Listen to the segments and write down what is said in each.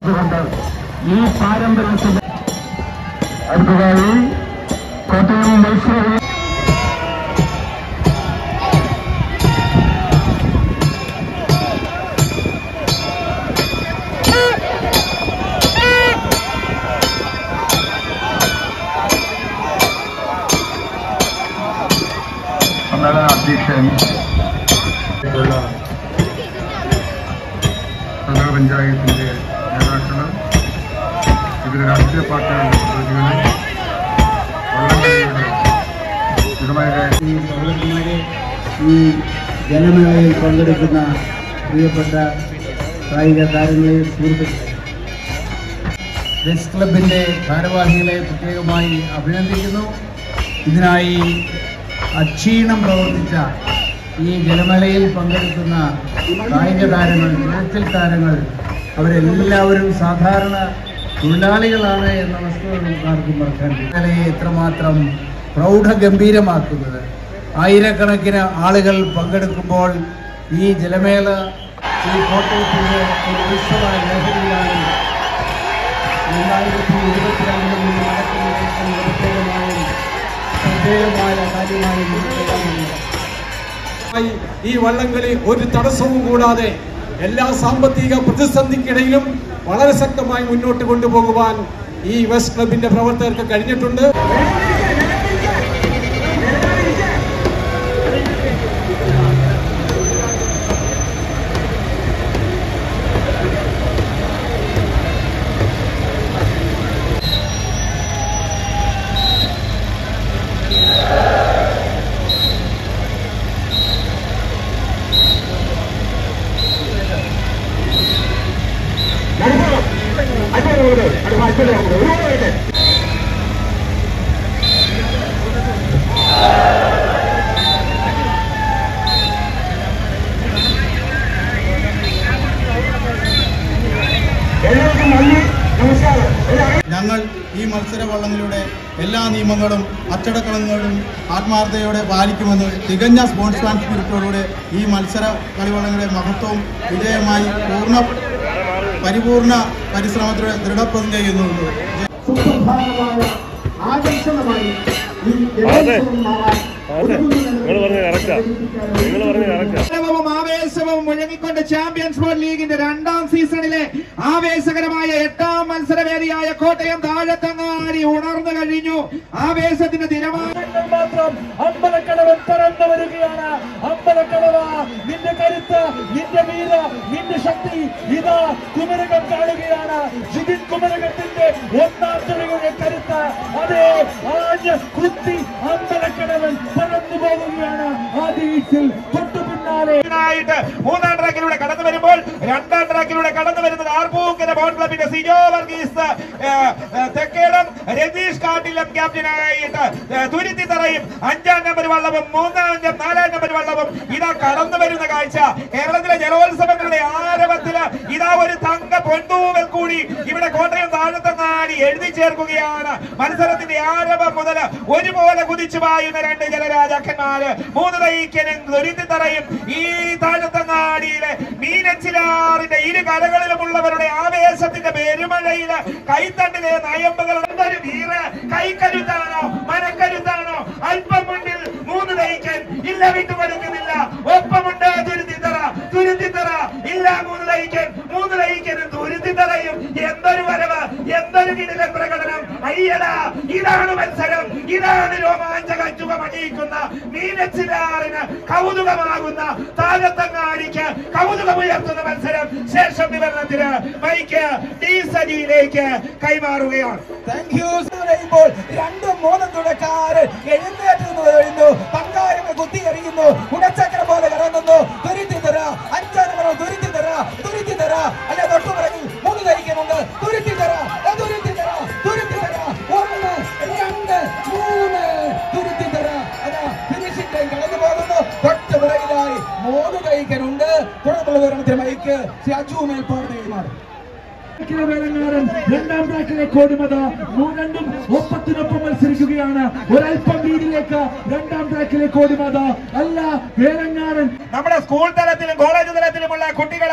അതുകൊണ്ട് ഈ പാരമ്പര്യത്തിന്റെ അടുത്തതായി കോട്ടയം മത്സര സമ്മേളന അധ്യക്ഷൻ ഉള്ള നഗര പഞ്ചായത്തിന്റെ നേതാക്കള് വിവിധ രാഷ്ട്രീയ പാർട്ടികളുടെ പ്രതിനിധികളെ വള്ളംകളിയുടെ ഇടമയുടെ ഈ സഹോദരന്മാരെ ഈ ജനമേളയിൽ പങ്കെടുക്കുന്ന പ്രിയപ്പെട്ട കായിക താരങ്ങളെ സുഹൃത്തുക്കളെ വെസ്റ്റ് ക്ലബിൻ്റെ ഭാരവാഹികളെ പ്രത്യേകമായി അഭിനന്ദിക്കുന്നു ഇതിനായി അക്ഷീണം പ്രവർത്തിച്ച ഈ ജലമേളയിൽ പങ്കെടുക്കുന്ന കായിക താരങ്ങൾ നീച്ചൽ താരങ്ങൾ അവരെല്ലാവരും സാധാരണ തൊഴിലാളികളാണ് എന്ന വസ്തുത നമുക്ക് ആർക്കും മറക്കാൻ മേളയെ എത്രമാത്രം പ്രൗഢഗംഭീരമാക്കുന്നത് ആയിരക്കണക്കിന് ആളുകൾ പങ്കെടുക്കുമ്പോൾ ഈ ജലമേള ഈ കോട്ടയത്തിൻ്റെ ഒരു ഉത്സവ ലഹരിയിലാണ് രണ്ടായിരത്തി ഇരുപത്തിരണ്ടിൽ നിന്ന് നടക്കുന്നത് എന്ന പ്രത്യേകമായും ശ്രദ്ധേയമായ കാര്യമായി മുന്നിലേക്കാണ് ായി ഈ വള്ളംകളി ഒരു തടസ്സവും കൂടാതെ എല്ലാ സാമ്പത്തിക പ്രതിസന്ധിക്കിടയിലും വളരെ ശക്തമായി മുന്നോട്ട് കൊണ്ടുപോകുവാൻ ഈ വെസ്റ്റ് ക്ലബിന്റെ പ്രവർത്തകർക്ക് കഴിഞ്ഞിട്ടുണ്ട് ഞങ്ങൾ ഈ മത്സര വള്ളങ്ങളുടെ എല്ലാ നിയമങ്ങളും അച്ചടക്കങ്ങളും ആത്മാർത്ഥതയോടെ പാലിക്കുമെന്ന് തികഞ്ഞ സ്പോർട്സ്മാൻ സ്പിരിറ്റോടുകൂടെ ഈ മത്സര കളിവള്ളങ്ങളുടെ മഹത്വവും വിജയമായി പൂർണ്ണ പരിപൂർണ പരിശ്രമത്തിലൂടെ ദൃഢപ്രതിജ്ഞ ചെയ്യുന്നു സുപ്രധാനമായ ആകർഷണമായി ഈ ജലോത്സവം മാറാൻ നിങ്ങൾ പറഞ്ഞ കറക്റ്റാ നിങ്ങൾ പറഞ്ഞ കറക്റ്റാ ഉത്സവവും ആവേശവും മുഴങ്ങിക്കൊണ്ട് ചാമ്പ്യൻസ് ബോൾ ലീഗിന്റെ രണ്ടാം സീസണിലെ ആവേശകരമായ എട്ടാം മത്സരവേദിയായ കോട്ടയം താഴത്തങ്ങാടി ഉണർന്നു കഴിഞ്ഞു ആവേശത്തിന്റെ തിരമാല മാത്രം അമ്പലക്കടവൻ പറന്നു വരികയാണ് അമ്പലക്കടവ നിന്റെ കരുത്ത് നിന്റെ വീര നിന്റെ ശക്തി ഇതാ കുമരകം കാണുകയാണ് ജിതിൻ കുമരകത്തിന്റെ ഒന്നാം തുണിയുടെ കരുത്ത് അതേ ആഞ്ഞ് കുത്തി അമ്പലക്കടവൻ പറന്നു പോകുകയാണ് ആദ്യത്തിൽ തൊട്ടു പിന്നാലെ ആയിട്ട് മൂന്നാം ട്രാക്കിലൂടെ കടന്നു വരുമ്പോൾ രണ്ടാം ട്രാക്കിലൂടെ കടന്നു വരുന്നത് ആർപ്പൂക്കര ബോട്ട് ക്ലബിന്റെ സിജോ വർഗീസ് ഏ, ഏ, തെക്കേടം രതീഷ് കാട്ടിലം ക്യാപ്റ്റനായിട്ട് ഏ, തുരുത്തി തറയും അഞ്ചാം നമ്പർ വള്ളവും മൂന്നാം അഞ്ചാം നാലാം നമ്പർ വള്ളവും ഇതാ കടന്നു വരുന്ന കാഴ്ച കേരളത്തിലെ ജലോത്സവങ്ങളുടെ ആരവത്തില് ഇതാ ഒരു തങ്ക പൊന്തൂവൽ കൂടി ഇവിടെ കോട്ടയം താഴത്തങ്ങാടി എഴുതി ചേർക്കുകയാണ് മത്സരത്തിന്റെ ആരവം മുതൽ ഒരുപോലെ കുതിച്ചു പായുന്ന രണ്ട് ജലരാജാക്കന്മാര് മൂന്ന് തൈക്കനും തുരുത്തിത്തറയും ഈ താഴത്തങ്ങാടിയിലെ മീനച്ചിലാറിന്റെ ഇരു കരകളിലുമുള്ളവരുടെ ആവേശത്തിന്റെ പെരുമഴയില് കൈത്തണ്ടിലെ നയമ്പുകൾ എന്തൊരു വീര കൈക്കരുത്താണോ മനക്കരുത്താണോ അല്പം മുന്നിൽ മൂന്ന് തൈക്കൻ ഇല്ല വിട്ടുകൊടുക്കുന്നില്ല ഒപ്പമുണ്ട് തുരുത്തിത്തറ തുരുത്തിത്തറ ഇല്ല മൂന്ന് തൈക്കൻ മൂന്ന് തൈക്കനും തുരുത്തിത്തറയും എന്തൊരു വരവ് എന്തൊരു കിടിലൻ പ്രകടനം അയ്യടാ ഇതാണ് മത്സരം ഇതാണ് രോമാഞ്ചകച്ചുക മണിയിക്കുന്ന മീനച്ചിലാറിന് കൗതുകമാകുന്ന താഴത്തങ്ങാടിക്ക് കൗതുകമുയർത്തുന്ന മത്സരം ശേഷം വിവരണത്തിന് മൈക്ക് ഡി സജിയിലേക്ക് കൈമാറുകയാണ് താങ്ക് യു പറയുമ്പോൾ രണ്ടും മൂന്നും തുടക്കാരൻ എഴുന്നേറ്റ് നിന്ന് കഴിഞ്ഞു പങ്കാരങ്ങൾ കുത്തിയെറിയുന്നു ഉടച്ചക്രം പോലെ ഇറങ്ങുന്നു തുരുത്തി തര അഞ്ചാം നമ്പർ തുരുത്തി തര തുരുത്തി തര അല്ലെ തൊട്ടുപിറകിൽ മൂന്ന് ധരിക്കുന്നുണ്ട് തുരുത്തി തര തുരുത്തി തര തുരുത്തി തര ഒന്ന് രണ്ട് മൂന്ന് തുരുത്തി തര അതാ ഫിനിഷിംഗ് ലൈൻ കടന്നു പോകുന്നു തൊട്ട് പിറകിലായി മൂന്ന് കഴിക്കനുണ്ട് തുടർന്നുള്ള വിവരണത്തിന് മൈക്ക് അജു മേൽപ്പാട് കൈമാറും വേലങ്ങാരൻ രണ്ടാം ട്രാക്കിലെ കോടിമത രണ്ടും ഒപ്പത്തിനൊപ്പം മത്സരിക്കുകയാണ് ഒരൽപ്പം ലീഡിലേക്ക് രണ്ടാം ട്രാക്കിലെ കോടിമത അല്ല വേലങ്ങാരൻ നമ്മുടെ സ്കൂൾ തലത്തിലും കോളേജ് തലത്തിലുമുള്ള കുട്ടികള്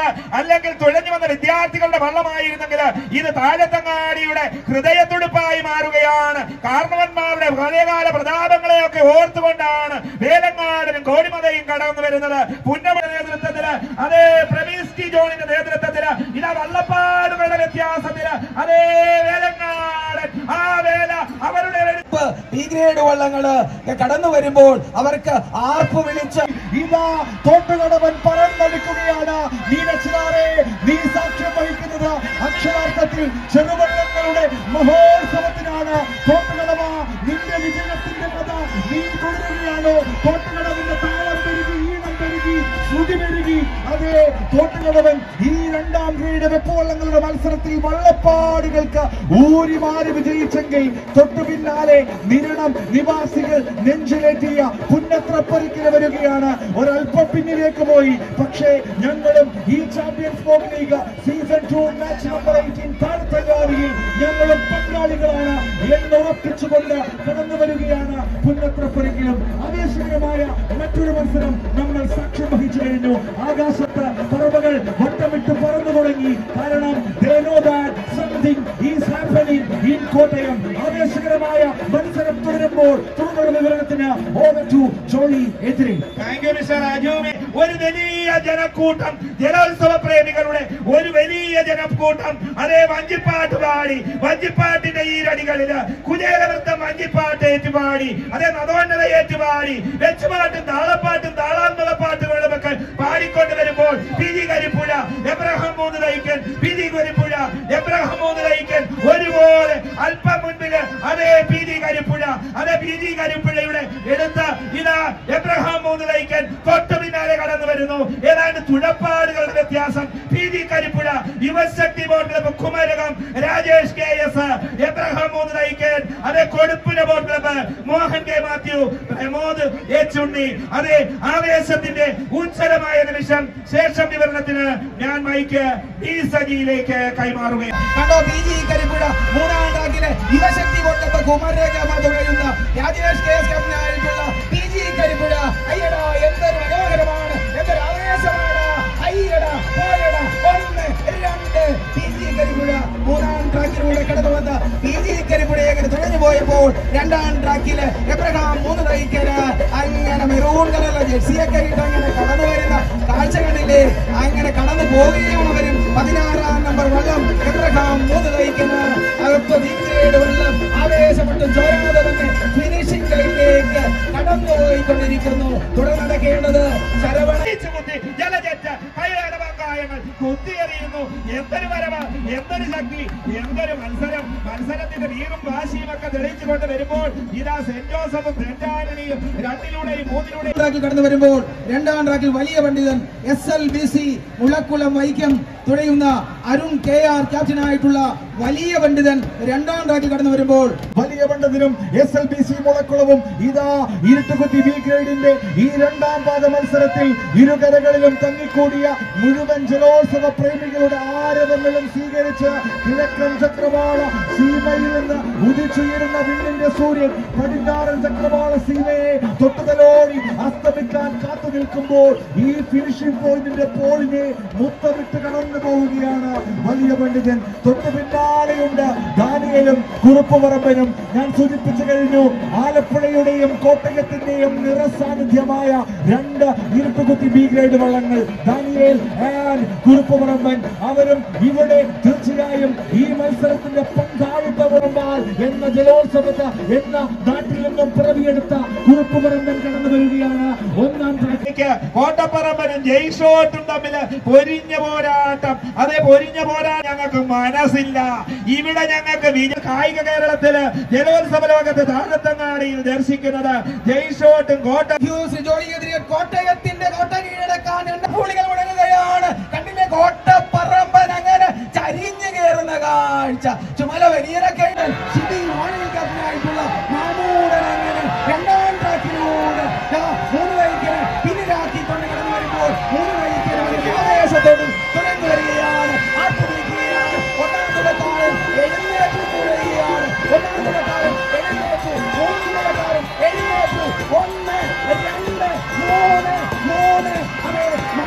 അല്ലെങ്കിൽ തുഴഞ്ഞു വന്ന വിദ്യാർത്ഥികളുടെ വള്ളമായിരുന്നെങ്കിൽ ഇത് താഴത്തങ്ങാടിയുടെ ഹൃദയത്തുടുപ്പായി മാറുകയാണ് കാരണവന്മാരുടെ പഴയകാല പ്രതാപങ്ങളെയൊക്കെ ഓർത്തുകൊണ്ടാണ് വേലങ്ങാടനും കോടിമതയും കടന്നു വരുന്നത് പുന്നമയുടെ നേതൃത്വത്തില് അതേ പ്രമീസ്കി ജോണിന്റെ നേതൃത്വത്തില് ഇതാ വള്ളപ്പാടുകളുടെ വ്യത്യാസത്തില് അതേ വേലങ്ങാടൻ ആ വേല അവരുടെ ഒരു ഇപ്പ് ബി ഗ്രേഡ് വള്ളങ്ങള് കടന്നു വരുമ്പോൾ അവർക്ക് ആർപ്പ് വിളിച്ച് ഇതാ തോട്ടുകടവൻ പറന്നെടുക്കുകയാണ് നീ രക്ഷിതാറെ നീ സാക്ഷ്യം വഹിക്കുന്നത് അക്ഷരാർത്ഥത്തിൽ ചെറുവള്ളങ്ങളുടെ മഹോത്സവത്തിനാണ് തോട്ടുകടവ നിന്റെ വിജയത്തിന്റെ കഥ നീ തുടരുകയാണ് തോട്ടുകടവിന്റെ താളം പെരുകി ഈണം പെരുകി ശ്രുതി പെരുകി അതെ തോട്ടുകടവൻ ഈ രണ്ടാം ഗ്രേഡ് വെപ്പുവള്ളങ്ങളുടെ മത്സരത്തിൽ വള്ളപ്പാടുകൾക്ക് ഊരി മാറി വിജയിച്ചെങ്കിൽ തൊട്ടു പിന്നാലെ നിരണം നിവാസികൾ നെഞ്ചിലേറ്റിയ പുന്നത്രപ്പരിക്കിന് വരികയാണ് ഒരല്പം പിന്നിലേക്ക് പോയി പക്ഷേ ഞങ്ങളും ഈ champions boat league season two match number eighteen താഴ്ത്തങ്ങാടിയിൽ ഞങ്ങളും പങ്കാളികളാണ് എന്നുറപ്പിച്ചുകൊണ്ട് കടന്നു വരികയാണ് പുന്നത്രപ്പരിക്കിലും ആവേശകരമായ മറ്റൊരു മത്സരം നമ്മൾ സാക്ഷ്യം വഹിച്ചു കഴിഞ്ഞു ആകാശത്ത് പറവകൾ വട്ടമിട്ട് പറന്നു തുടങ്ങി കാരണം they know that something is happening in Kottayam ആവേശകരമായ മത്സരം തുടരുമ്പോൾ തുടർന്നുള്ള വിവരണത്തിന് ഓവർ ടു ജോളി എതിരെ താങ്ക് യു മിസ്റ്റർ അജൂമി ഒരു വലിയ ജനക്കൂട്ടം ജലോത്സവ പ്രേമികളുടെ ഒരു വലിയ ജനക്കൂട്ടം അതേ വഞ്ചിപ്പാട്ട് പാടി വഞ്ചിപ്പാട്ടിന്റെ ഈരടികളില് കുചേലവൃത്തം വഞ്ചിപ്പാട്ട് ഏറ്റുപാടി അതേ നദോന്നത ഏറ്റുപാടി വെച്ചുപാട്ടും താളപ്പാട്ടും താളാന്തളപ്പാട്ടുകളും ഒക്കെ പാടിക്കൊണ്ട് വരുമ്പോൾ പി ജി കരിപ്പുഴ എബ്രഹാം മൂന്ന് തൈക്കൻ പി ജി കരിപ്പുഴ എബ്രഹാം മൂന്ന് തൈക്കൻ ഒരുപോലെ അല്പം മുൻപില് അതേ പി ജി കരിപ്പുഴ അതേ പി ജി കരിപ്പുഴയുടെ എടുത്ത ഇതാ എബ്രഹാം മൂന്ന് തൈക്കൻ തൊട്ടു പിന്നാലെ കടന്നു വരുന്നു ഏതാണ്ട് തുഴപ്പാടുകളുടെ വ്യത്യാസം P G Karippuzha Yuvashakti boat Kumarakom Rajesh K S Abraham മൂന്ന് തൈക്കൻ അതേ Koduppura boat club Mohan K Mathew Pramod Echunni അതേ ആവേശത്തിന്റെ ഉജ്ജ്വലമായ നിമിഷം ശേഷം വിവരണത്തിന് ഞാൻ മൈക്ക് ഡി സജിയിലേക്ക് കൈമാറുകയാണ് കണ്ടോ ബി ജി കരിപ്പുഴ മൂന്നാം ട്രാക്കിലെ യുവശക്തി കൊണ്ടപ്പോ കുമരകമ തുടരുന്ന രാജേഷ് കെ എസ് ക്യാപ്റ്റനായിട്ടുള്ള പി ജി കരിപ്പുഴ അയ്യടാ എന്തൊരു മനോഹരമാണ് എന്തൊരു ആവേശമാണ് അയ്യടാ പോയടാ ഒന്ന് രണ്ട് പി ജി കരിപ്പുഴ മൂന്നാം ട്രാക്കിലൂടെ കടന്നു വന്ന പി ജി കരിപ്പുഴ അങ്ങനെ തുഴഞ്ഞു പോയപ്പോൾ രണ്ടാം ട്രാക്കില് എബ്രഹാം മൂന്ന് തൈക്കല് അങ്ങനെ മെറൂൺ കളറുള്ള ജെർസിയൊക്കെ ഇട്ട് അങ്ങനെ കടന്നു വരുന്ന കാഴ്ച കണ്ടില്ലേ അങ്ങനെ കടന്നു പോവുകയാണ് അവരും പതിനാറാം നമ്പർ വള്ളം എബ്രഹാം മൂന്ന് തൈക്കുന്ന അകത്ത് വിഗ്രേഡ് വള്ളം ആവേശപ്പെട്ട് ചോരാതെ തന്നെ ഫിനിഷിംഗ് ലൈനിലേക്ക് കടന്നു പോയിക്കൊണ്ടിരിക്കുന്നു തുടർന്ന് നടക്കേണ്ടത് ശരവണ കുത്തി ജലജറ്റ് കൈകാര്യങ്ങൾ കുത്തിയെറിയുന്നു എന്തൊരു വരവ് എന്തൊരു ശക്തി എന്തൊരു മത്സരം മത്സരത്തിന്റെ വീറും വാശിയും ഒക്കെ തെളിയിച്ചുകൊണ്ട് വരുമ്പോൾ ഇതാ സെന്റ് ജോസഫും സെന്റ് ആന്റണിയും രണ്ടിലൂടെയും മൂന്നിലൂടെയും ട്രാക്കിൽ കടന്നു വരുമ്പോൾ രണ്ടാം ട്രാക്കിൽ Valiya Pandithan S L B C Mulakkulam Vaikom തുഴയുന്ന അരുൺ കെ ആർ ക്യാപ്റ്റനായിട്ടുള്ള വലിയ പണ്ഡിതൻ രണ്ടാം ട്രാക്കിൽ കടന്നു വരുമ്പോൾ വലിയ പണ്ടതിനും എസ് എൽ ബി സി മുളക്കുളവും ഇതാ ഇരുട്ടുകുത്തി ബി ഗ്രേഡിന്റെ ഈ രണ്ടാം പാദ മത്സരത്തിൽ ഇരുകരകളിലും തങ്ങിക്കൂടിയ മുഴുവൻ ജലോത്സവ പ്രേമികളുടെ ആരവങ്ങളും സ്വീകരിച്ച് കിഴക്കൻ ചക്രവാള സീമയിൽ നിന്ന് ഉദിച്ചുയരുന്ന വിണ്ണിന്റെ സൂര്യൻ പടിഞ്ഞാറൻ ചക്രവാള സീമയെ തൊട്ടുതലോടി അസ്തമിക്കാൻ കാത്തു നിൽക്കുമ്പോൾ ഈ ഫിനിഷിംഗ് പോയിന്റിന്റെ പോളിനെ മുത്തമിട്ട് കടന്നു പോവുകയാണ് വലിയ പണ്ഡിതൻ തൊട്ടു പിന്നാലെയുണ്ട് ദാനിയലും കുറുപ്പുപറമ്പനും ഞാൻ സൂചിപ്പിച്ചു കഴിഞ്ഞു ആലപ്പുഴയുടെയും കോട്ടയത്തിന്റെയും നിറസാന്നിധ്യമായ രണ്ട് ഇരുട്ടുകുത്തി ബി ഗ്രേഡ് വള്ളങ്ങൾ ദാനിയേൽ ആൻഡ് കുറുപ്പുപറമ്പൻ അവരും ഇവിടെ തീർച്ചയായും ഈ മത്സരത്തിന്റെ പങ്കാളിത്തമുറമ്പാൽ എന്ന ജലോത്സവത്ത് എന്ന നാട്ടിൽ നിന്നും പിറവിയെടുത്ത കുറുപ്പുപറമ്പൻ കടന്നു വരികയാണ് ഒന്നാം ട്രാക്കിൽ എനിക്ക് കോട്ടപ്പറമ്പനും ജയ്ഷോട്ടും തമ്മില് പൊരിഞ്ഞ പോരാട്ടം അതേ പൊരിഞ്ഞ പോരാട്ടം ഞങ്ങൾക്ക് മനസ്സില്ല ഇവിടെ ഞങ്ങൾക്ക് വിജയ കായിക കേരളത്തില് ജലോത്സവ ലോകത്ത് താഴത്തങ്ങാടിയിൽ ദർശിക്കുന്നത് ജയ്ഷോട്ടും കോട്ട ഹ്യൂസ് ജോളിയെതിരെ കോട്ടയത്തിന്റെ കോട്ട കീഴടക്കാൻ രണ്ട് പുള്ളികൾ മുടങ്ങുകയാണ് കണ്ടില്ലേ കോട്ടപ്പറമ്പൻ അങ്ങനെ ചരിഞ്ഞു കയറുന്ന കാഴ്ച ചുമല വലിയരൊക്കെ സിറ്റി മോണിക്കത്തിനായിട്ടുള്ള മാമൂടൻ അങ്ങനെ രണ്ടാം ട്രാക്കിലൂടെ ദാ മൂന്ന് വൈക്കിന് പിന്നിലാക്കിക്കൊണ്ട് കടന്നു വരുമ്പോൾ മൂന്ന് വൈക്കിന് വലിയ ആവേശത്തോടും തുടർന്നു വരികയാണ് ആർപ്പിടിക്കുകയാണ് ഒന്നാം തുടക്കാരൻ എഴുന്നേറ്റ് തുടരുകയാണ് ഒന്നാം തുടക്കാരൻ എഴുന്നേറ്റ് മൂന്നാം തുടക്കാരൻ എഴുന്നേറ്റ് ഒന്ന് രണ്ട് മൂന്ന് മൂന്ന് അതെ മാമൂടൻ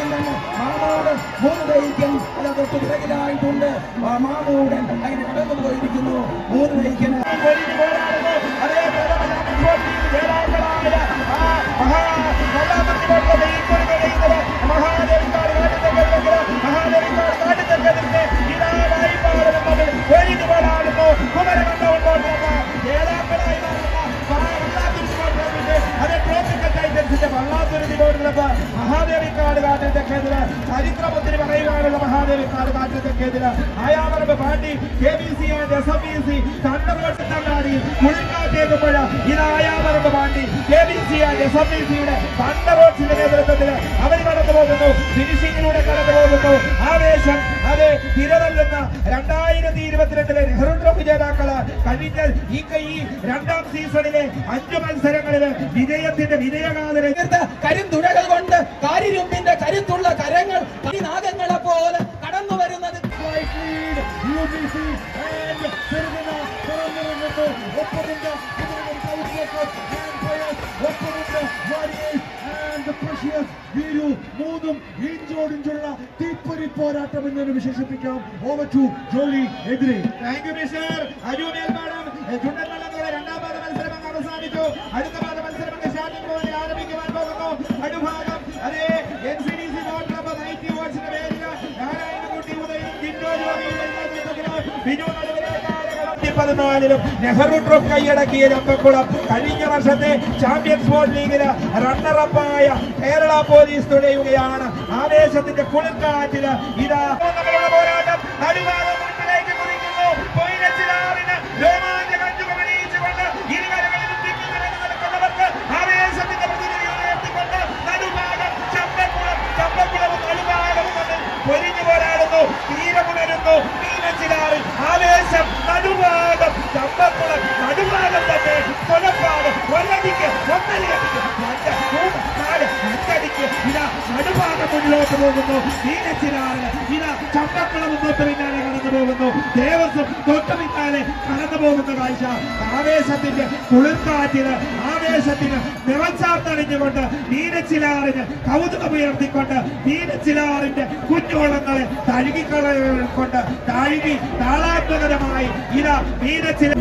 ഒപ്പം തന്നെ മാമൂടൻ മൂന്ന് വെഹിക്കൽ അത് തൊട്ട് പിറകിലായിട്ടുണ്ട് ആ മാമൂടൻ അങ്ങനെ കടന്നു പോയിരിക്കുന്നു മൂന്ന് വെഹിക്കൽ പൊരിഞ്ഞു പോരാടുന്നു അതേ പ്രഥമ ചാമ്പ്യൻഷിപ്പ് ജേതാക്കളായ ആ മഹാ രണ്ടാമത്തെ പോട്ടെ ഈ കുറിച്ച് കഴിയുന്നത് മഹാദേവിക്കാട് കാട്ടുതെക്കെതിരെ മഹാദേവിക്കാട് കാട്ടുതെക്കെതിരെ ഇതാ വായ്പാടുന്നത് പൊരിഞ്ഞു പോരാടുന്നു കുമരകണ്ഠവും കോട്ടയത്ത് ജേതാക്കളായി മാറുന്ന വള്ളാത്തുരുത്തി കോട്ടയത്തിന്റെ അതേ ട്രോപ്പിക്കൽ ടൈറ്റൻസിന്റെ വള്ളാത്തുരുത്തി കോട്ടയത്ത് മഹാദേവിക്കാട് കാട്ടുതെക്കെതിരെ ചരിത്രമൊത്തിരി പറയുവാനുള്ള മഹാദേവിക്കാട് കാട്ടുതെക്കെതിരെ ആയാമറമ്പ് പാണ്ടി K B C and S M B C തണ്ടർവട്ട് തണ്ടാടി കുളിക്കാറ്റേക്കുമ്പോൾ ഇത് ആയാമറമ്പ് പാണ്ടി K B C and S M B സിയുടെ തണ്ടർവട്ടിന്റെ നേതൃത്വത്തിൽ അവർ കടന്നു പോകുന്നു ഫിനിഷിങ്ങിലൂടെ കടന്നു പോകുന്നു ആവേശം അത് തിരതല്ലുന്ന രണ്ടായിരത്തി ഇരുപത്തിരണ്ടിലെ നെഹ്റു ട്രോഫി ജേതാക്കള് കഴിഞ്ഞ ഈ ഈ രണ്ടാം സീസണിലെ അഞ്ചു മത്സരങ്ങളില് വിജയത്തിന്റെ വിജയഗാഥന തീർത്ത കരിന്തുഴകൾ കൊണ്ട് കാരിരുമ്പിന്റെ കരുത്തുള്ള കരങ്ങൾ നാഗങ്ങളെ പോലെ കടന്നു വരുന്നത് Right lead, UBC and Sirvina തുറന്നിറങ്ങുന്നു ഒപ്പമുണ്ട് ഇതിനകം Southwest and players ഒപ്പമുണ്ട് Warriors and the Precious Veeru മൂന്നും ഇഞ്ചോടിഞ്ചുള്ള തീപ്പൊരി പോരാട്ടം എന്ന് വിശേഷിപ്പിക്കാം ഓവർ ടു ജോലി എതിരെ thank you mister Aju Melpadam ചുണ്ടൻവള്ളങ്ങളുടെ രണ്ടാം പാദ മത്സരം അങ്ങ് അവസാനിച്ചു അടുത്ത പാദ മത്സരം അങ്ങ് സ്റ്റാർട്ടിംഗ് പോയിന്റ് ആരംഭിക്കുവാൻ പോകുന്നു അടുഭാഗം അതേ N C D C boat club നൈറ്റി വാട്സിന്റെ പേരിൽ നാരായണൻകുട്ടി ഉദയും ജിൻഡോ ജോലിയുടെ നേതൃത്വത്തിൽ ബിജു നടുവിലേക്കാട് പതിനാലിലും നെഹ്റു ട്രോഫി കൈയടക്കിയ ചമ്പക്കുളം കഴിഞ്ഞ വർഷത്തെ ചാമ്പ്യൻസ് ബോട്ട് ലീഗില് റണ്ണറപ്പായ കേരള പോലീസ് തുഴയുകയാണ് ആവേശത്തിന്റെ കുളിർക്കാറ്റില് ഇതാ തമ്മിലുള്ള പോരാട്ടം നടുഭാഗം മുൻപിലേക്ക് കുതിക്കുന്നു കൊയിലച്ചിലാറിന് രോമാഞ്ചം അഞ്ചുമണിയിച്ചുകൊണ്ട് ഇരുകരകളിലും തിങ്ങി നിറഞ്ഞു നിൽക്കുന്നവർക്ക് ആവേശത്തിന്റെ പ്രതിനിധിയെ ഉയർത്തിക്കൊണ്ട് നടുഭാഗം ചമ്പക്കുളം ചമ്പക്കുളവും നടുഭാഗവും തമ്മിൽ പൊരിഞ്ഞു പോരാടുന്നു തീരമുണരുന്നു മീനച്ചിലാറിൽ ആവേശം നടുഭാഗം ചമ്പക്കുളം നടുഭാഗം തന്നെ കൊലപ്പാട് ഒരടിക്ക് ഒന്നരയടിക്ക് രണ്ട് മൂന്ന് നാല് അഞ്ചടിക്ക് ഇതാ നടുഭാഗം മുന്നിലോട്ട് പോകുന്നു മീനച്ചിലാറിൽ ഇതാ ചമ്പക്കുളവും തൊട്ട് പിന്നാലെ കടന്നു പോകുന്നു ദേവസ്വം തൊട്ട് പിന്നാലെ കടന്നു പോകുന്ന കാഴ്ച ആവേശത്തിന്റെ കുളിർക്കാറ്റിന് ആവേശത്തിന് നിറച്ചാർത്തണിഞ്ഞുകൊണ്ട് മീനച്ചിലാറിന് കൗതുകമുയർത്തിക്കൊണ്ട് മീനച്ചിലാറിന്റെ കുഞ്ഞോളങ്ങളെ തഴുകിക്കളകൊണ്ട് തഴുകി താളാത്മകരമായി ഇതാ മീനച്ചില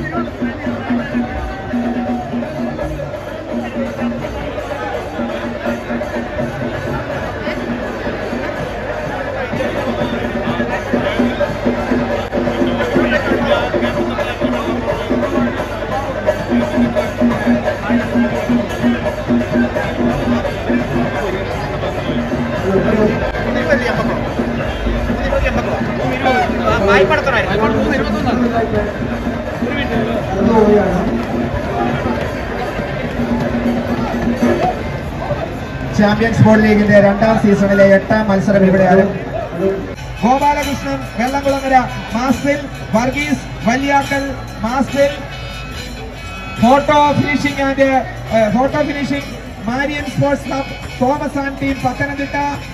ചാമ്പ്യൻസ് ബോൾ ലീഗിന്റെ രണ്ടാം സീസണിലെ എട്ടാം മത്സരം ഇവിടെയാണ് ഗോപാലകൃഷ്ണൻ വെള്ളംകുളങ്ങര മാസ്റ്റൽ വർഗീസ് വലിയാക്കൽ മാസ്റ്റൽ photo finishing and photo finishing Marian sports club Thomas and team Pathanamthitta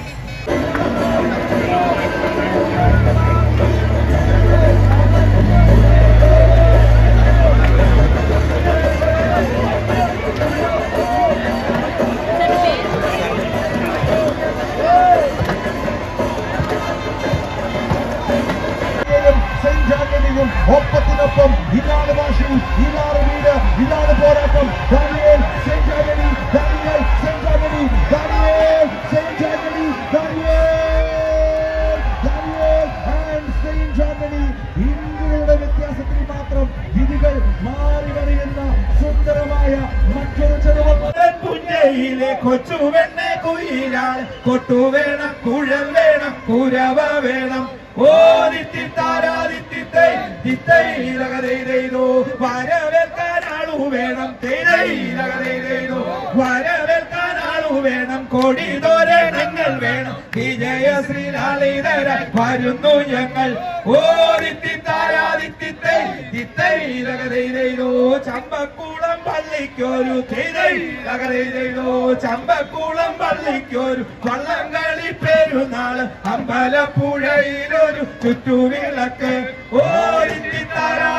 saint ആന്റണിയും ഒപ്പത്തിനൊപ്പം ഇതാണ് വാശി ഇതാണ് വീട് ഇതാണ് പോരാട്ടം Daniel saint Antony Daniel saint Antony Daniel saint Antony Daniel Daniel and saint Antony ഇന്ത്യയുടെ വ്യത്യാസത്തിൽ മാത്രം വിധികൾ മാറി മറിയുന്ന സുന്ദരമായ മറ്റൊരു ചെറുപ്പം പുഞ്ചയിലെ കൊച്ചു വെണ്ണ കുയിലാൾ കൊട്ടു വേണം കുഴൽ വേണം കുരവ വേണം ഓ നിത്തിത്താരാതിത്തിത്തൈ തിത്തൈലകതൈതോ വരവേൽക്കാൻ ആളു വേണം തേതൈലകതൈതോ വരവേൽക്കാൻ ആളു വേണം കൊടി തോരണങ്ങൾ വേണം വിജയ ശ്രീലാളിതര വരുന്നു ഞങ്ങൾ ഓ നിത്തിത്താരാതിത്തിത്തൈ തിത്തൈലകതൈതോ ചമ്പക്കുളം പള്ളിക്കൊരു ചെയ്തോ ചമ്പക്കുളം പള്ളിക്കൊരു വള്ളംകളി പെരുന്നാള് അമ്പലപ്പുഴയിലൊരു ചുറ്റുവിളക്ക് ഓ ഇത്തിത്താരാതിത്തി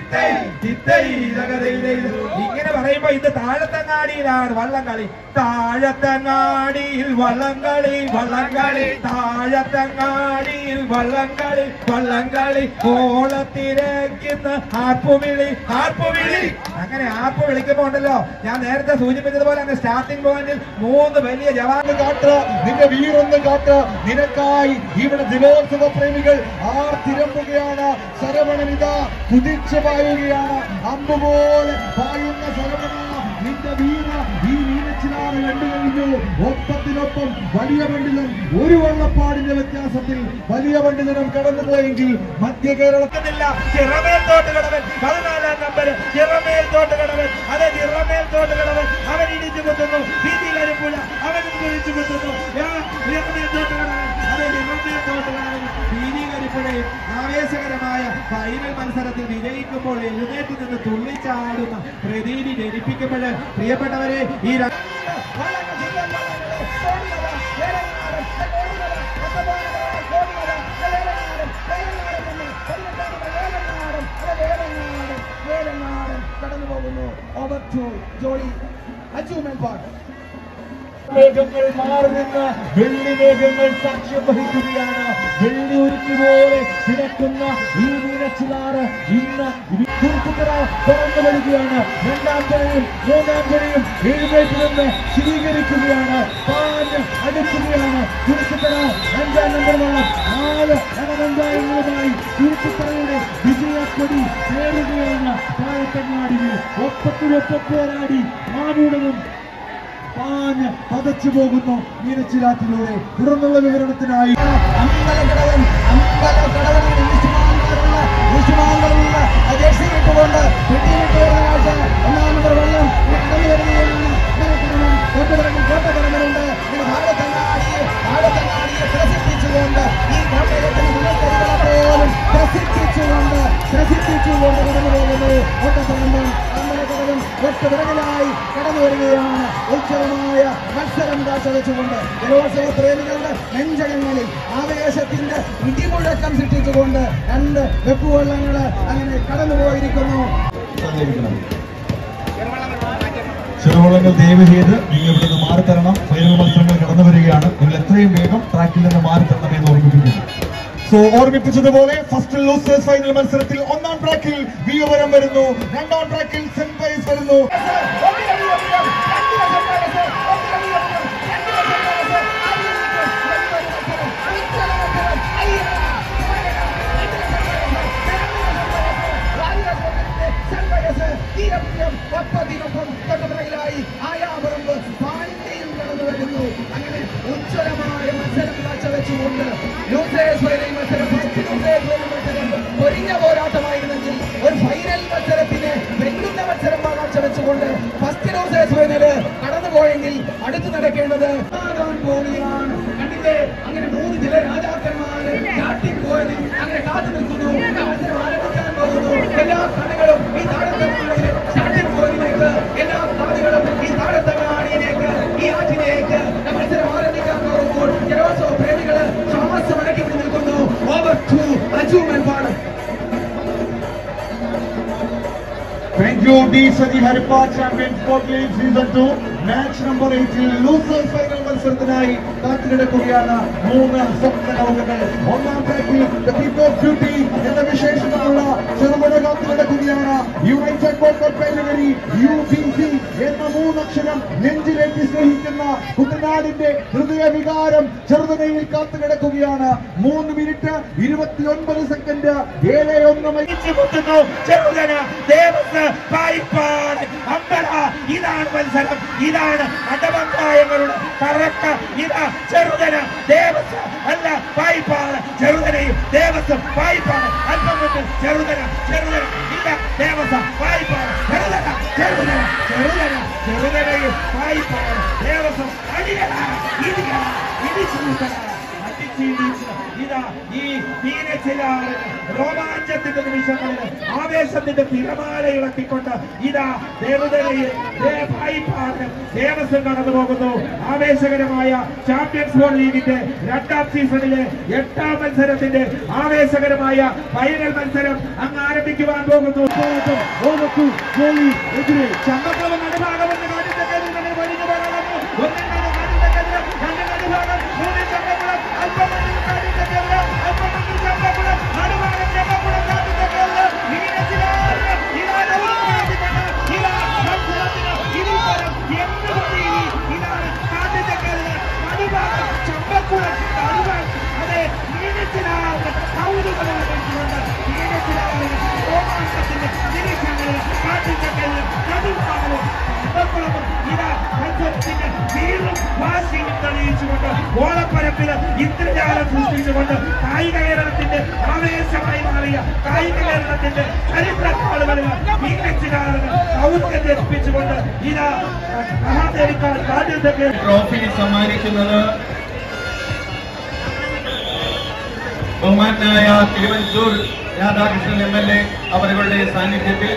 തിത്തൈ, തിത്തൈ, തകതൈതൈ. ഇങ്ങനെ പറയുമ്പോ ഇത് താഴത്തങ്ങാടിയിലാണ് വള്ളംകളി താഴത്തങ്ങാടിയിൽ വള്ളംകളി വള്ളംകളി താഴത്തങ്ങാടിയിൽ വള്ളംകളി വള്ളംകളി ഓളത്തിരക്കുന്ന ആർപ്പുവിളി ആർപ്പുവിളി അങ്ങനെ ആർപ്പ് വിളിക്കുമ്പോ ഉണ്ടല്ലോ ഞാൻ നേരത്തെ സൂചിപ്പിച്ചതുപോലെ തന്നെ സ്റ്റാർട്ടിംഗ് പോയിന്റിൽ മൂന്ന് വലിയ ജവാൻ ഒന്ന് കാട്ട് നിന്റെ വീറൊന്ന് കാട്ട് നിനക്കായി ഇവിടെ ദിനോത്സവ പ്രേമികൾ ആർത്തിരമ്പുകയാണ് ശരവണനിത കുതിച്ചു പായുകയാണ് അമ്പുപോലെ പായുന്ന ശരവണ നിന്റെ വീണ ഈ വീണച്ചിലാണ് കണ്ടു കഴിഞ്ഞു ഒപ്പത്തിനൊപ്പം വലിയ പണ്ഡിതൻ ഒരു വള്ളപ്പാടിന്റെ വ്യത്യാസത്തിൽ വലിയ പണ്ഡിതനും കടന്നുപോയെങ്കിൽ മധ്യ കേരളത്തിൽ ില്ല ചിറമേൽ തോട്ട് കടവൻ പതിനാലാം നമ്പർ ചിറമേൽ തോട്ട് കടവൻ അതെ ചിറമേൽ തോട്ട് കടവൻ അവൻ ഇടിച്ചു കുത്തുന്നു ഭീതിയിൽ അരുമ്പുഴ അവനും കുഴിച്ചു കുത്തുന്നു ആ, ചിറമേൽ തോട്ട് കടവൻ അതെ ചിറമേൽ തോട്ട് കടവൻ ഭീതികരിപ്പുഴയും ആവേശകരമായ ഫൈനൽ മത്സരത്തിൽ വിജയിക്കുമ്പോൾ എഴുന്നേറ്റ് നിന്ന് തുള്ളിച്ചാടുന്ന പ്രതീതി ജനിപ്പിക്കുമ്പോൾ പ്രിയപ്പെട്ടവരെ ഈ രണ്ട് കടന്നു പോകുന്നു over to Jolly achievement part മേഘങ്ങൾ മാറി നിന്ന് വെള്ളി മേഘങ്ങൾ സാക്ഷ്യം വഹിക്കുകയാണ് വെള്ളി ഉരുക്കി പോലെ കിടക്കുന്ന ഈ മീനച്ചിലാറ് ഇന്ന് കുറുക്കുത്തറ തുറന്നു വരികയാണ് രണ്ടാം ജനയും മൂന്നാം ജനയും എഴുന്നേറ്റ് നിന്ന് സ്വീകരിക്കുകയാണ് പാഞ്ഞ് അടുക്കുകയാണ് കുറുക്കുത്തറ അഞ്ചാം നമ്പർ വള്ളം നാല് അടവഞ്ചായങ്ങളുമായി കുറുക്കുത്തറയുടെ വിജയക്കൊടി നേടുകയാണ് താഴത്തങ്ങാടിന് ഒപ്പത്തിനൊപ്പം പോരാടി മാമൂടനും പാഞ്ഞ് പതച്ചു പോകുന്നു മീനച്ചിലാറ്റിലൂടെ തുടർന്നുള്ള വിവരണത്തിനായി അമ്പലക്കടവൻ അമ്പലക്കടവനിൽ വിശുമാങ്കലുള്ള വിശുമാങ്കലുള്ള ജേഴ്സി ഇട്ടുകൊണ്ട് വെട്ടിയിട്ട് വരുന്ന കാഴ്ച ഒന്നാം നമ്പർ വെള്ളം കടന്നു വരികയാണ് അമ്പലക്കടവൻ കോട്ടക്കടവിൽ കോട്ടക്കടവനുണ്ട് ഇങ്ങനെ ഭാരതങ്ങാടിയെ ഭാരതങ്ങാടിയെ പ്രസിദ്ധിച്ചുകൊണ്ട് ഈ കോട്ടയത്തിന് മുന്നേറ്റങ്ങളെ പോലും പ്രസിദ്ധിച്ചുകൊണ്ട് പ്രസിദ്ധിച്ചുകൊണ്ട് കടന്നു പോകുന്നു കോട്ടക്കടവൻ അമ്പലക്കടവൻ ഒറ്റ വിറകിലായി കടന്നു വരികയാണ് ഉത്സവമായ മത്സരം കാഴ്ചവെച്ചുകൊണ്ട് ജലോത്സവ പ്രേമികളുടെ നെഞ്ചകങ്ങളിൽ ആവേശത്തിന്റെ ഇടിമുഴക്കം സൃഷ്ടിച്ചുകൊണ്ട് രണ്ട് വെപ്പുവള്ളങ്ങൾ അങ്ങനെ കടന്നുപോയിരിക്കുന്നു ചെറുവള്ളങ്ങൾ ദയവ് ചെയ്ത് നിങ്ങൾ ഇവിടെ നിന്ന് മാറി തരണം ഫൈനൽ മത്സരങ്ങൾ കടന്നു വരികയാണ് നിങ്ങൾ എത്രയും വേഗം ട്രാക്കിൽ നിന്ന് മാറി തരണം എന്ന് ഓർമ്മിപ്പിക്കുന്നു സോ ഓർമ്മിപ്പിച്ചതുപോലെ ഫസ്റ്റ് ലൂസേഴ്സ് ഫൈനൽ മത്സരത്തിൽ ഒന്നാം ട്രാക്കിൽ വിയവരം വരുന്നു രണ്ടാം ട്രാക്കിൽ സെന്റ് പൈസ് വരുന്നു അങ്ങനെ ഉജ്ജ്വലമായ മത്സരം കാഴ്ചവെച്ചുകൊണ്ട് ലൂസേഴ്സ് ഫൈനൽ മത്സരം ഫസ്റ്റ് ലൂസേഴ്സ് ഫൈനൽ മത്സരം ഒരിഞ്ഞ പോരാട്ടമായിരുന്നെങ്കിൽ ഒരു ഫൈനൽ മത്സരത്തിന് വെല്ലുന്ന മത്സരം കാഴ്ചവെച്ചുകൊണ്ട് ഫസ്റ്റ് ലൂസേഴ്സ് ഫൈനല് കടന്നുപോയെങ്കിൽ അടുത്ത് നടക്കേണ്ടത് ആകാൻ പോവുകയാണ് കണ്ടില്ലേ അങ്ങനെ മൂന്ന് ചില രാജാക്കന്മാര് ചാട്ടിപ്പോയത് അങ്ങനെ കാത്തു നിൽക്കുന്നു മത്സരം ആരംഭിക്കാൻ പോകുന്നു എല്ലാ കളികളും ഈ താഴത്തങ്ങാടിയിലെ ചാട്ടിപ്പോയിലേക്ക് എല്ലാ കളികളും ഈ താഴത്തങ്ങാടിയിലേക്ക് ഈ ആറ്റിലേക്ക് മത്സരം ആരംഭിക്കാൻ പോകുമ്പോൾ ജലോത്സവ പ്രേമികള് ശ്വാസം അടക്കി പിടി നിൽക്കുന്നു ഓവർ ടു അച്ചീവ്മെന്റ് പാട് Thank you, D. Sadi Harippa, Champion Sport League Season 2. Match number എയ്റ്റിൽ ലൂസേഴ്സ് ഫൈനൽ മത്സരത്തിനായി കാത്തിരിക്കുകയാണ് മൂന്ന് സ്വപ്ന ലോകങ്ങൾ ഒന്നാം ട്രാക്കിൽ The People of Beauty എന്ന വിശേഷണമുള്ള ചെറുപുഴ കാത്തിരിക്കുകയാണ് united corporate category U B C എന്ന മൂന്നക്ഷരം നെഞ്ചിലേറ്റി സ്നേഹിക്കുന്ന കുട്ടനാടിന്റെ ഹൃദയവികാരം ചെറുതനയിൽ കാത്തുകിടക്കുകയാണ് മൂന്ന് മിനിറ്റ് ഇരുപത്തിയൊൻപത് സെക്കൻഡ് ഏഴ് ഒന്ന് മൈ കുത്തുന്നു ചെറുതന ദേവസ് പായിപ്പാൻ അമ്പല ഇതാണ് മത്സരം ഇതാണ് അടവങ്കായങ്ങളുടെ കറക്ക ഇതാ ചെറുതന ദേവസ് അല്ല പായിപ്പാണ് ചെറുതനയും ദേവസും പായിപ്പാണ് അല്പം കൊണ്ട് ചെറുതന ചെറുതന ഇല്ല ദേവസ പായിപ്പാണ് ചെറുതന ചെറുതന ചെറുതന ചെറുതനയും പായിപ്പാണ് ദേവസം അടിയട ഇടിയട ഇടിച്ചു കൂട്ടട അടിച്ചിടിച്ച് ഇതാ ഈ മീനച്ചിലാറ് രോമാഞ്ചത്തിന്റെ നിമിഷങ്ങളിൽ ആവേശത്തിന്റെ തിരമാല ഇളക്കിക്കൊണ്ട് ഇതാ ദേവതയിൽ ദേവായിപ്പാട് ദേവസ്വം കടന്നു പോകുന്നു ആവേശകരമായ ചാമ്പ്യൻസ് ബോൾ ലീഗിന്റെ രണ്ടാം സീസണിലെ എട്ടാം മത്സരത്തിന്റെ ആവേശകരമായ ഫൈനൽ മത്സരം അങ്ങ് ആരംഭിക്കുവാൻ പോകുന്നു ഓമത്തു ഗോളി എതിരെ ചമ്പക്കവൻ നടുഭാഗമെന്ന് കാട്ടിത്തക്കതിൽ തന്നെ വലിഞ്ഞു പോകുന്നു ഒന്നിൽ നിന്ന് കാട്ടിത്തക്കതിൽ രണ്ട് നടുഭാഗം മൂന്നിൽ ചമ്പക്കുളം അല്പം മുന്നിൽ കാട്ടിത്തക്കതിൽ അല്പം മുന്നിൽ ചമ്പക്കുളം നടുഭാഗം ചമ്പക്കുളം കാട്ടിത്തക്കതിൽ മീനച്ചിലാറ് ഇതാ നടുഭാഗത്തിലാണ് ഇതാ മത്സരത്തിന് ഇരുവരും എന്ത് മതി ഇതാണ് കാട്ടിത്തക്കതിൽ നടുഭാഗം ചമ്പക്കുളം നടുഭാഗം അതെ മീനച്ചിലാറ് കൗതുകമുണ്ട് മീനച്ചിലാറ് രോമാഞ്ചത്തിന്റെ നിമിഷങ്ങളിൽ കാട്ടിത്തക്കതിൽ നടുഭാഗവും ചമ്പക്കുളവും ഇതാ മത്സരത്തിന്റെ വീറും വാശിയും തെളിയിച്ചുകൊണ്ട് ഓളപ്പരപ്പില് ഇന്ദ്രജാലം സൃഷ്ടിച്ചുകൊണ്ട് കായിക കേരളത്തിന്റെ ആവേശമായി മാറിയ കായിക കേരളത്തിന്റെ ചരിത്രത്താളുകളിൽ മീനച്ചിലാറുകൾ കൗതുകം ജനിപ്പിച്ചുകൊണ്ട് ഇതാ മഹാദേവിക്കാൾ കാട്ടിൽ ട്രോഫി സമ്മാനിക്കുന്നത് ബഹുമാനായ Thiruvanchoor Radhakrishnan M L A അവരുടെ സാന്നിധ്യത്തിൽ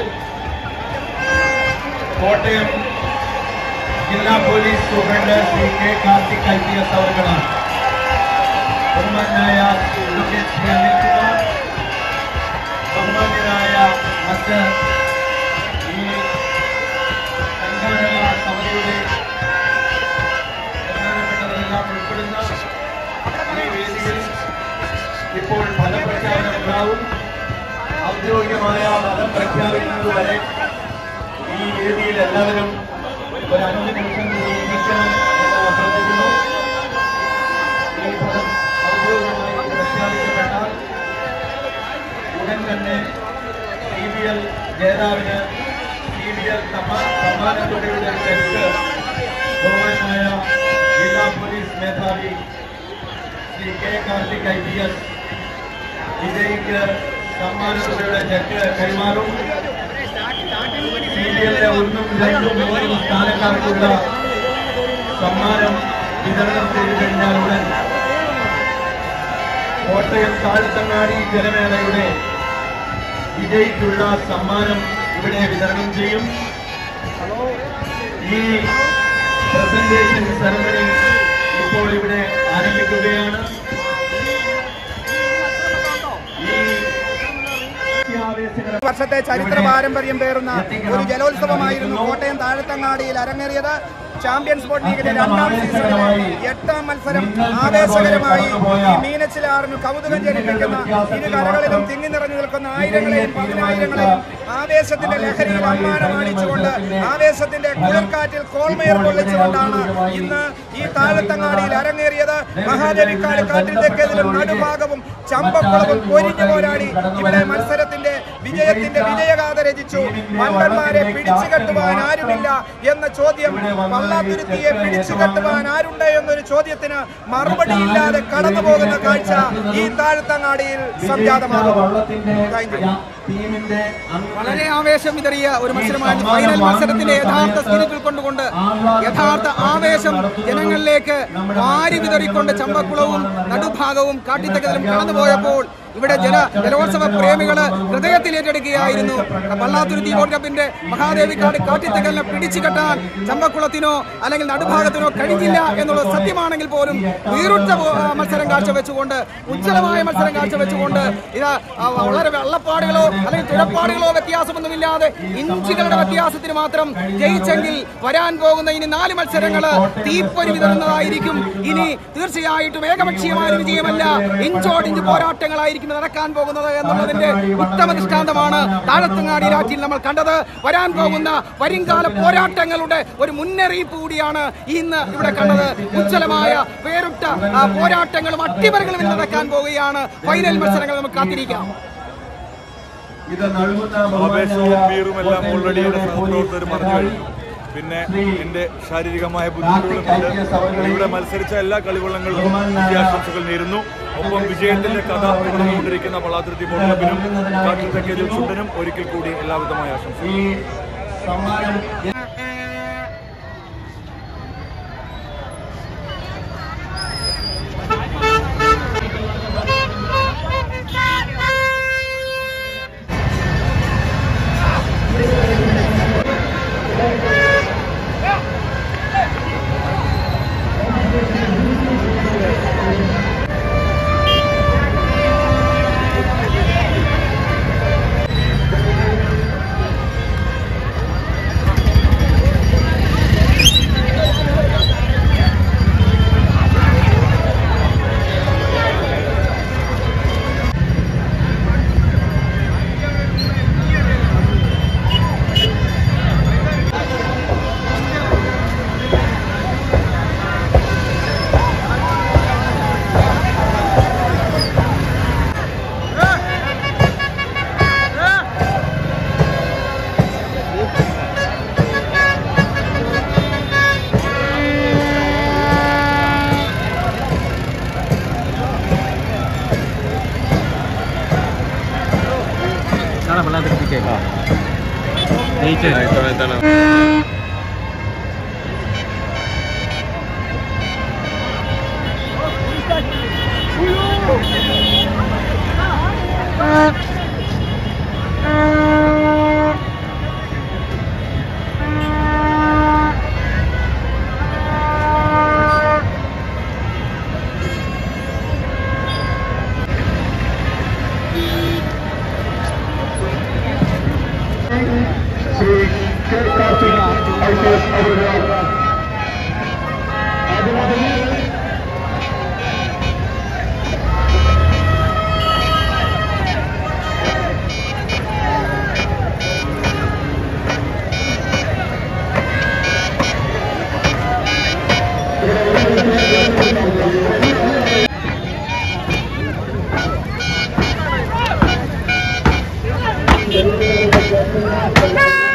കോട്ടയം ജില്ലാ police superintendent Shri K Karthik I P S അവർകളാണ് ബഹുമാനായ അഡ്വക്കേറ്റ് ശ്രീ അനിൽകുമാർ ബഹുമാന്യരായ മറ്റ് ഈ സംഘാടക സമിതിയുടെ പ്രധാനപ്പെട്ടതെല്ലാം ഉൾപ്പെടുന്ന ഈ വേദിയിൽ ഇപ്പോൾ ഫലപ്രഖ്യാപനം ഉണ്ടാവും ഔദ്യോഗികമായ ഫലം പ്രഖ്യാപിക്കുന്നത് വരെ ഈ വേദിയിൽ എല്ലാവരും ഒരു അഞ്ച് നിമിഷം കൂടി ഇരിക്കണം എന്ന് അഭ്യർത്ഥിക്കുന്നു ഈ ഫലം ഔദ്യോഗികമായി പ്രഖ്യാപിക്കപ്പെട്ടാൽ ഉടൻ തന്നെ സി ബി എൽ ജേതാവിന് സി ബി എൽ സമ്മാനത്തുകയുടെ ചെക്ക് ബഹുമാനായ ജില്ലാ പോലീസ് മേധാവി Shri K Karthik I P S വിജയിക്ക് സമ്മാനത്തുകയുടെ ചെക്ക് കൈമാറും സി ബി എല്ലിലെ ഒന്നും രണ്ടും മൂന്നും സ്ഥാനക്കാർക്കുള്ള സമ്മാനം വിതരണം ചെയ്തു കഴിഞ്ഞാൽ ഉടൻ കോട്ടയം താഴ്ത്തങ്ങാടി ജലമേളയുടെ വിജയിക്കുള്ള സമ്മാനം ഇവിടെ വിതരണം ചെയ്യും ഈ പ്രസന്റേഷൻ സെറമണി ഇപ്പോൾ ഇവിടെ ആരംഭിക്കുകയാണ് ഈ ആവേശകര വർഷത്തെ ചരിത്ര പാരമ്പര്യം പേറുന്ന ഒരു ജലോത്സവമായിരുന്നു കോട്ടയം താഴത്തങ്ങാടിയിൽ അരങ്ങേറിയത് ചാമ്പ്യൻസ് ബോട്ട് ലീഗിന്റെ രണ്ടാം സീസണിലെ എട്ടാം മത്സരം ആവേശകരമായി ഈ മീനച്ചിലാറിന് കൗതുകം ജനിപ്പിക്കുന്ന ഇരു കരകളിലും തിങ്ങി നിറഞ്ഞു നിൽക്കുന്ന ആയിരങ്ങളെയും പതിനായിരങ്ങളെയും ആവേശത്തിന്റെ ലഹരിയിൽ അമ്മാനം മാണിച്ചുകൊണ്ട് ആവേശത്തിന്റെ കുളിർക്കാറ്റിൽ കോൾമേർ കൊള്ളിച്ചുകൊണ്ടാണ് ഇന്ന് ഈ താഴത്തങ്ങാടിയിൽ അരങ്ങേറിയത് മഹാദേവിക്കാട് കാറ്റിൽ തെക്കേതിലും നടുഭാഗവും ചമ്പക്കുളവും പൊരിഞ്ഞു പോരാടി ഇവിടെ മത്സരത്തിന്റെ വിജയത്തിന്റെ വിജയഗാഥ രചിച്ചു മണ്ടന്മാരെ പിടിച്ചു കെട്ടുവാൻ ആരുമില്ല എന്ന ചോദ്യം പള്ളാത്തുരുത്തിയെ പിടിച്ചു കെട്ടുവാൻ ആരുണ്ട് എന്നൊരു ചോദ്യത്തിന് മറുപടിയില്ലാതെ കടന്നു പോകുന്ന കാഴ്ച ഈ താഴത്തങ്ങാടിയിൽ സംജാതമാകും Thank you. ടീമിന്റെ വളരെ ആവേശം വിതറിയ ഒരു മത്സരമാണ് ഫൈനൽ മത്സരത്തിന്റെ യഥാർത്ഥ സ്പിരിറ്റ് ഉൾക്കൊണ്ടുകൊണ്ട് യഥാർത്ഥ ആവേശം ജനങ്ങളിലേക്ക് വാരി വിതറിക്കൊണ്ട് ചമ്പക്കുളവും നടുഭാഗവും കാട്ടിത്തകലും കടന്നുപോയപ്പോൾ ഇവിടെ ജല ജലോത്സവ പ്രേമികള് ഹൃദയത്തിൽ ഏറ്റെടുക്കുകയായിരുന്നു പള്ളാത്തുരുത്തി ബോട്ട് കപ്പിന്റെ മഹാദേവിക്കാട് കാട്ടിത്തകലിനെ പിടിച്ചു കെട്ടാൻ ചമ്പക്കുളത്തിനോ അല്ലെങ്കിൽ നടുഭാഗത്തിനോ കഴിഞ്ഞില്ല എന്നുള്ളത് സത്യമാണെങ്കിൽ പോലും വീറുറ്റ പോ- ആ, മത്സരം കാഴ്ചവെച്ചുകൊണ്ട് ഉജ്ജ്വലമായ മത്സരം കാഴ്ചവെച്ചുകൊണ്ട് ഇത് ആ, വളരെ വെള്ളപ്പാടുകളോ അല്ലെങ്കിൽ തുഴപ്പാടുകളോ വ്യത്യാസമൊന്നുമില്ലാതെ ഇഞ്ചുകളുടെ വ്യത്യാസത്തിന് മാത്രം ജയിച്ചെങ്കിൽ വരാൻ പോകുന്ന ഇനി നാല് മത്സരങ്ങള് തീപ്പൊരി വിതറുന്നതായിരിക്കും ഇനി തീർച്ചയായിട്ടും ഏകപക്ഷീയമായ ഒരു വിജയമല്ല ഇഞ്ചോടിഞ്ച് പോരാട്ടങ്ങളായിരിക്കും നടക്കാൻ പോകുന്നത് എന്നുള്ളതിന്റെ ഉത്തമ ദൃഷ്ടാന്തമാണ് താഴത്തങ്ങാടി രാറ്റിൽ നമ്മൾ കണ്ടത് വരാൻ പോകുന്ന വരുംകാല പോരാട്ടങ്ങളുടെ ഒരു മുന്നറിയിപ്പ് കൂടിയാണ് ഇന്ന് ഇവിടെ കണ്ടത് ഉജ്ജ്വലമായ വേറിട്ട ആ, പോരാട്ടങ്ങളും അട്ടിമറികളും ഇന്ന് നടക്കാൻ പോവുകയാണ് ഫൈനൽ മത്സരങ്ങൾ നമുക്ക് കാത്തിരിക്കാം ഇത് നൽകുന്ന ആവേശവും ബഹുമാനായ വീറുമെല്ലാം ഓൾറെഡി ഇവിടെ കോട്ടയം സഹപ്രവർത്തകർ പറഞ്ഞു കഴിഞ്ഞു മേധാവി പിന്നെ ശ്രീ എന്റെ ശാരീരികമായ കാർത്തിക് ബുദ്ധിമുട്ടുകളുണ്ട് ഐ.പി.എസ്. അവர்களെ ഇവിടെ മത്സരിച്ച എല്ലാ കളിവള്ളങ്ങൾക്കും ബഹുമാനായ വിജയാശംസകൾ നേരുന്നു ഒപ്പം വിജയത്തിന്റെ കഥ തുടർന്നുകൊണ്ടിരിക്കുന്ന പളാതുരുത്തി ബോർഡും കാട്ടിൽ തെക്കേതിൽ ചുണ്ടനും ഒരിക്കൽ കൂടി എല്ലാവിധമായ ആശംസകൾ ഈ സമ്മാനം Thank you.